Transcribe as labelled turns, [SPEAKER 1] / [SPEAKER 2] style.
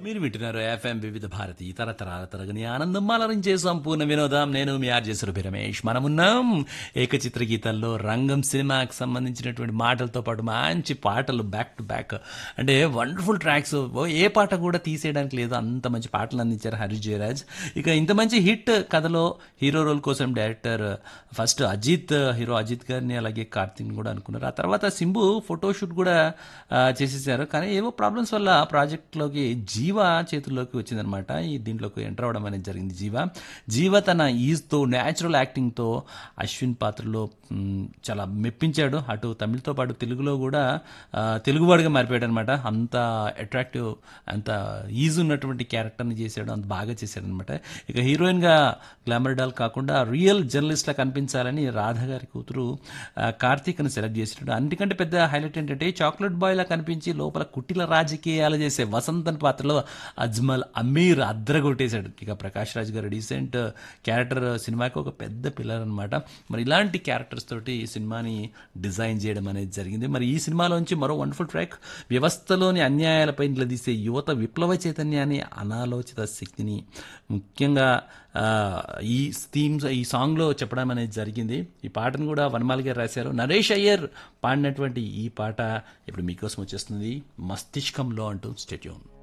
[SPEAKER 1] మీరు వింటున్నారు ఎఫ్ఎం వివిధ భారతి తరతరాల తరగని ఆనందం అలరించే సంపూర్ణ వినోదం నేను మీ ఆర్జేశ్వరభి రమేష్ మనమున్నాం ఏకచిత్ర గీతాల్లో రంగం సినిమాకి సంబంధించినటువంటి మాటలతో పాటు మంచి పాటలు బ్యాక్ టు బ్యాక్ అంటే వండర్ఫుల్ ట్రాక్స్ ఏ పాట కూడా తీసేయడానికి లేదు అంత మంచి పాటలు అందించారు హరి జయరాజ్ ఇక ఇంత మంచి హిట్ కథలో హీరో రోల్ కోసం director first Ajith hero Ajith గారిని అలాగే కార్తీక్ కూడా అనుకున్నారు ఆ తర్వాత సింబు ఫోటోషూట్ కూడా ఆ, చేసేసారు కానీ ఏవో ప్రాబ్లమ్స్ వల్ల ప్రాజెక్ట్లోకి జీవ చేతుల్లోకి వచ్చిందనమాట ఈ దీంట్లోకి ఎంటర్ అవ్వడం అనేది జరిగింది జీవ జీవ తన ఈజ్తో న్యాచురల్ యాక్టింగ్తో అశ్విన్ పాత్రలో మ్, చాలా మెప్పించాడు అటు తమిళ్తో పాటు తెలుగులో కూడా ఆ, తెలుగువాడిగా మారిపోయాడు అనమాట అంత అట్రాక్టివ్ అంత ఈజ్ ఉన్నటువంటి క్యారెక్టర్ని చేశాడు అంత బాగా చేశాడు అనమాట ఇక హీరోయిన్గా గ్లామర్ డాల్ కాకుండా రియల్ జర్నలిస్ట్లా కనిపించాలని రాధ గారి కూతురు ఆ, కార్తీక్ని సెలెక్ట్ చేసినాడు అన్నిటికంటే పెద్ద హైలైట్ ఏంటంటే చాక్లెట్ బాయ్లా కనిపించి లోపల కుట్టిల రాజకీయాలు చేసే వసంతన్ పాత్రలో అజ్మల్ అమీర్ అద్రగొట్టేశాడు ఇక ప్రకాష్ రాజ్ గారు డీసెంట్ క్యారెక్టర్ సినిమాకి ఒక పెద్ద పిల్లర్ అనమాట మరి ఇలాంటి క్యారెక్టర్స్ తోటి ఈ సినిమాని డిజైన్ చేయడం అనేది జరిగింది మరి ఈ సినిమాలోంచి మరో వండర్ఫుల్ ట్రాక్ వ్యవస్థలోని అన్యాయాలపై నిలదీసే యువత విప్లవ చైతన్యాన్ని అనాలోచిత శక్తిని ముఖ్యంగా ఆ, ఈ థీమ్స్ ఈ సాంగ్లో చెప్పడం అనేది జరిగింది ఈ పాటను కూడా వనమాలి గారు రాశారు నరేష్ అయ్యర్ పాడినటువంటి ఈ పాట ఇప్పుడు మీకోసం వచ్చేస్తుంది మస్తిష్కంలో అంటూ స్టేట్యూన్